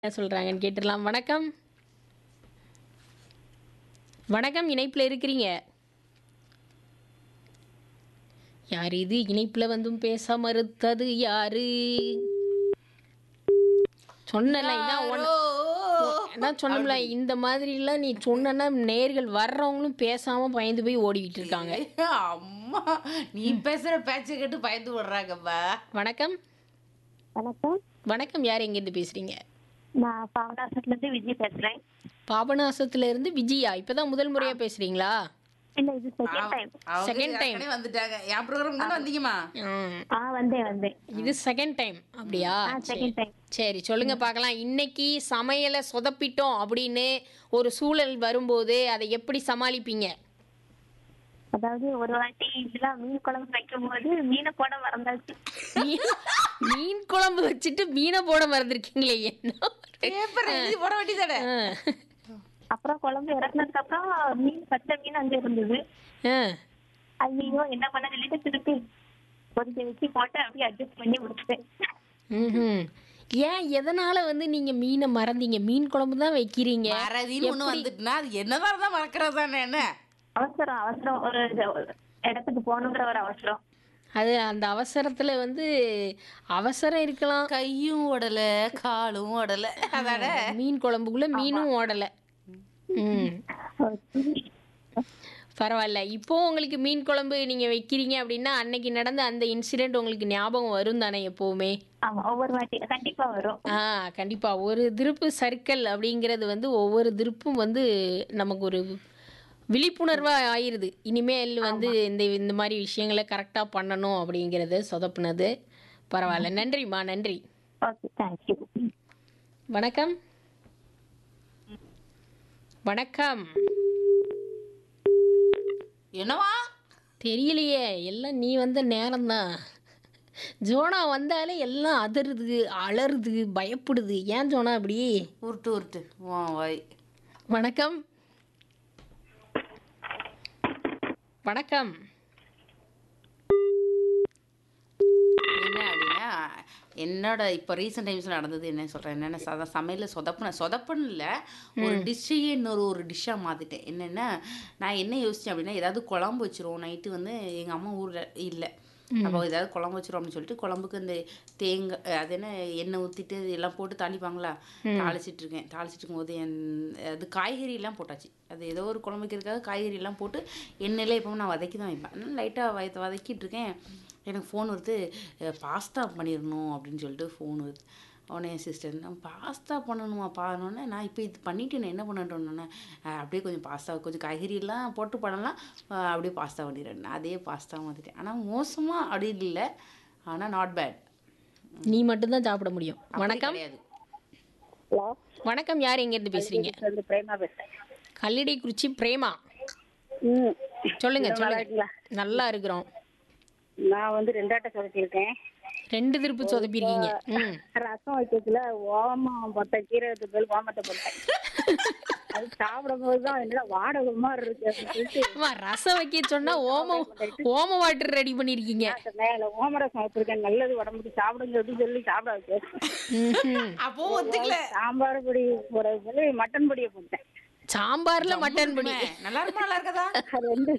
என்ன சொல்றாங்கன்னு கேட்டுடலாம் வணக்கம் வணக்கம் இணைப்பில் இருக்கிறீங்க யார் இது இணைப்பில் வந்தும் பேச மறுத்தது யாரு சொன்னல இதான் ஒன்று நான் சொன்னோம்ல இந்த மாதிரிலாம் நீ சொன்னா நேர்கள் வர்றவங்களும் பேசாம பயந்து போய் ஓடிக்கிட்டு இருக்காங்க அம்மா நீ பேசுற பேச்சை கேட்டு பயந்து விடுறாங்கப்பா வணக்கம் வணக்கம் வணக்கம் யார் எங்கேருந்து பேசுறீங்க நான் பாவனாசத்துல இருந்து விஜய் பேசுறேன் பாபநாசத்துல இருந்து விஜயா இப்பதான் முதல் முறையா பேசுறீங்களா இல்ல இது செகண்ட் டைம் அவங்க Second time. ஏற்கனவே வந்துட்டாங்க என் ப்ரோக்ராம் தானே வந்தீங்கம்மா ம். ஆ வந்தேன் வந்தேன் இது செகண்ட் டைம் அப்படியா ஆ சரி. செகண்ட் டைம் சரி சொல்லுங்க பார்க்கலாம் இன்னைக்கு சமையலை சொதப்பிட்டோம் அப்படின்னு ஒரு சூழல் வரும்போது அதை எப்படி சமாளிப்பீங்க அதாவது ஒரு வாட்டி இதெல்லாம் மீன் குழம்பு வைக்கும் போது மீனை போட மறந்தாச்சு மீன் மீன் குழம்பு வச்சுட்டு மீனை போட மறந்துருக்கீங்களே என்ன பேப்பர் எழுதி போட வேண்டியதானே ஆ. அப்புறம் குழம்பு இறக்குனதுக்கு அப்புறம் மீன் பச்சை மீன் அங்க இருந்தது ஆ. ஐயோ என்ன பண்ண சொல்லிட்டு திருப்பி கொதிக்க வச்சு போட்டு அப்படியே அட்ஜஸ்ட் பண்ணி முடிச்சிட்டேன் ம்ஹும். ஏன் எதனால வந்து நீங்க மீனை மறந்தீங்க மீன் குழம்பு தான் வைக்கிறீங்க மறதின்னு ஒண்ணு வந்துட்டுனா அது என்னதான் இருந்தா மறக்கிறது தானே என்ன அவசரம் அவசரம் ஒரு ஒரு இடத்துக்கு போகணுங்கிற ஒரு அவசரம் அது அந்த அவசரத்துல வந்து அவசரம் இருக்கலாம் கையும் ஓடல காலும் ஓடல அதான மீன் குழம்புக்குள்ள மீனும் ஓடல ம் பரவாயில்ல இப்போ உங்களுக்கு மீன் குழம்பு நீங்க வைக்கிறீங்க அப்படின்னா அன்னைக்கு நடந்த அந்த இன்சிடென்ட் உங்களுக்கு ஞாபகம் வரும் தானே எப்பவுமே ஆமா ஒவ்வொரு வாட்டி கண்டிப்பா வரும் ஆ கண்டிப்பா ஒரு திருப்பு சர்க்கிள் அப்படிங்கிறது வந்து ஒவ்வொரு திருப்பும் வந்து நமக்கு ஒரு விழிப்புணர்வா ஆயிருது இனிமேல் வந்து இந்த இந்த மாதிரி விஷயங்களை கரெக்டா பண்ணணும் அப்படிங்கிறது சொதப்புனது பரவாயில்ல நன்றிம்மா நன்றி ஓகே தேங்க்யூ வணக்கம் வணக்கம் என்னவா தெரியலையே எல்லாம் நீ வந்த நேரம்தான் ஜோனா வந்தாலே எல்லாம் அதறுது அலறுது பயப்படுது ஏன் ஜோனா அப்படி உருட்டு உருட்டு வா வாய் வணக்கம் வணக்கம் என்ன அப்படின்னா என்னோட இப்போ ரீசெண்ட் டைம்ஸில் நடந்தது என்ன சொல்கிறேன் என்னென்ன சத சமையலில் சொதப்புன சொதப்புன்னு இல்லை ஒரு டிஷ்ஷையே இன்னொரு ஒரு டிஷ்ஷாக மாற்றிட்டேன் என்னென்னா நான் என்ன யோசித்தேன் அப்படின்னா ஏதாவது குழம்பு வச்சிருவோம் நைட்டு வந்து எங்கள் அம்மா ஊரில் இல்லை அப்போ ஏதாவது குழம்பு வச்சிரும் அப்படின்னு சொல்லிட்டு குழம்புக்கு இந்த தேங்காய் அது என்ன எண்ணெய் ஊற்றிட்டு எல்லாம் போட்டு தாளிப்பாங்களா தாளிச்சிட்டு இருக்கேன் தாளிச்சிட்டு இருக்கும்போது என் அது காய்கறி எல்லாம் போட்டாச்சு அது ஏதோ ஒரு குழம்பு வைக்கிறதுக்காக காய்கறி எல்லாம் போட்டு எண்ணெயில எப்பவும் நான் வதக்கி தான் வைப்பேன் லைட்டாக வத வதக்கிட்டு இருக்கேன் எனக்கு ஃபோன் வருது பாஸ்தா பண்ணிடணும் அப்படின்னு சொல்லிட்டு ஃபோன் வருது உடனே என் சிஸ்டர் நான் பாஸ்தா பண்ணணுமா பானோடனே நான் இப்போ இது பண்ணிட்டு நான் என்ன பண்ணட்டோன்னே அப்படியே கொஞ்சம் பாஸ்தா கொஞ்சம் காய்கறி எல்லாம் போட்டு பண்ணலாம் அஹ் அப்படியே பாஸ்தா பண்ணிடுறேன் நான் அதே பாஸ்தா மாற்றிட்டேன் ஆனால் மோசமாக அப்படி இல்லை ஆனால் நாட் பேட் நீ மட்டும்தான் சாப்பிட முடியும் வணக்கம் கிடையாது ஹலோ வணக்கம் யார் எங்கேருந்து பேசுறீங்க வந்து பிரேமா பேசுறேன் கல்லிடை குறிச்சி பிரேமா ம் சொல்லுங்க நல்லா சொல்லுங்க இருக்கீங்களா? நல்லா இருக்கிறோம் நான் வந்து ரெண்டாட்ட சொல்லியிருக்கேன் ரெண்டு திருப்பு சொதப்பிருக்கீங்க ம் ரசம் வைக்கிறதுல ஓமம் போட்ட கீரை பதில் ஓமத்தை போட்டேன் அது சாப்பிடும் போது தான் என்னடா வாடகை மாதிரி இருக்கு அப்படின்னு சொல்லிட்டு அம்மா ரசம் வைக்க சொன்னா ஓமம் ஓம வாட்டர் ரெடி பண்ணிருக்கீங்க நான் சொன்னேன், "இல்ல, ஓம ரசம் வச்சிருக்கேன் நல்லது உடம்புக்கு சாப்பிடுங்க அப்படின்னு சொல்லி சாப்பிட வச்சேன் ம்ஹும். அப்போ ஒத்துக்கல சாம்பார் பொடி போட சொல்லி மட்டன் பொடியை போட்டேன் சாம்பார்ல மட்டன் பொடி நல்லா இருக்குமா நல்லா இருக்கதா அது ரெண்டு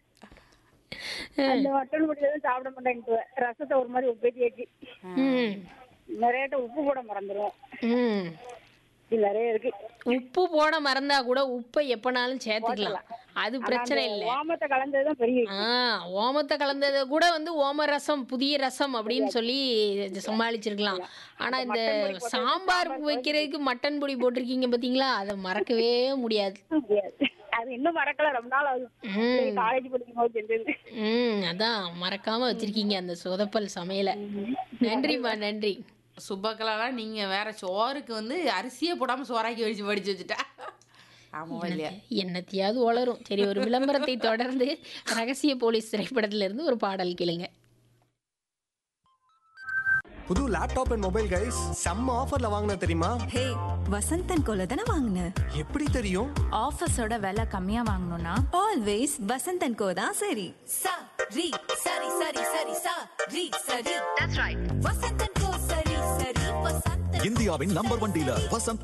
அந்த மட்டன் பொடியை தான் சாப்பிட மாட்டேன்ட்டு ரசத்தை ஒரு மாதிரி உப்பேத்தியாச்சு ம் நிறைய உப்பு போட மறந்துடும் ம் இது நிறைய இருக்கு உப்பு போட மறந்தா கூட உப்பை எப்பனாலும் சேர்த்துக்கலாம் அது பிரச்சனை இல்லை ஓமத்தை கலந்ததுதான் பெரிய விஷயம். ஆ ஓமத்தை கலந்ததை கூட வந்து ஓம ரசம் புதிய ரசம் அப்படின்னு சொல்லி சமாளிச்சிருக்கலாம் ஆனா இந்த சாம்பார் வைக்கிறதுக்கு மட்டன் பொடி போட்டிருக்கீங்க பாத்தீங்களா அதை மறக்கவே முடியாது முடியாது அது இன்னும் மறக்கல ரொம்ப நாள் ஆகுது ம் காலேஜ் படிக்கும் போது செஞ்சது ம் அதான் மறக்காம வச்சிருக்கீங்க அந்த சொதப்பல் சமையலை நன்றிம்மா நன்றி சுபக்கலாலாம் நீங்க வேற சோறுக்கு வந்து அரிசியே போடாம சோறாக்கி வடிச்சு வடிச்சு வச்சுட்டா ஆமாவா இல்லையா என்னத்தையாவது வளரும் சரி ஒரு விளம்பரத்தை தொடர்ந்து ரகசிய போலீஸ் திரைப்படத்துல இருந்து ஒரு பாடல் கேளுங்க புது லேப்டாப் அண்ட் மொபைல் கைஸ் செம்ம ஆஃபர்ல வாங்கின தெரியுமா ஹே வசந்தன் கோல தானே வாங்கின எப்படி தெரியும் ஆஃபீஸோட விலை கம்மியா வாங்கணும்னா ஆல்வேஸ் வசந்தன் கோ தான் சரி சா ரி சரி சரி சரி சா ரி சரி தட்ஸ் ரைட் வசந்தன் கோ சரி சரி இந்தியாவின் நம்பர் ஒன் டீலர் வசந்த்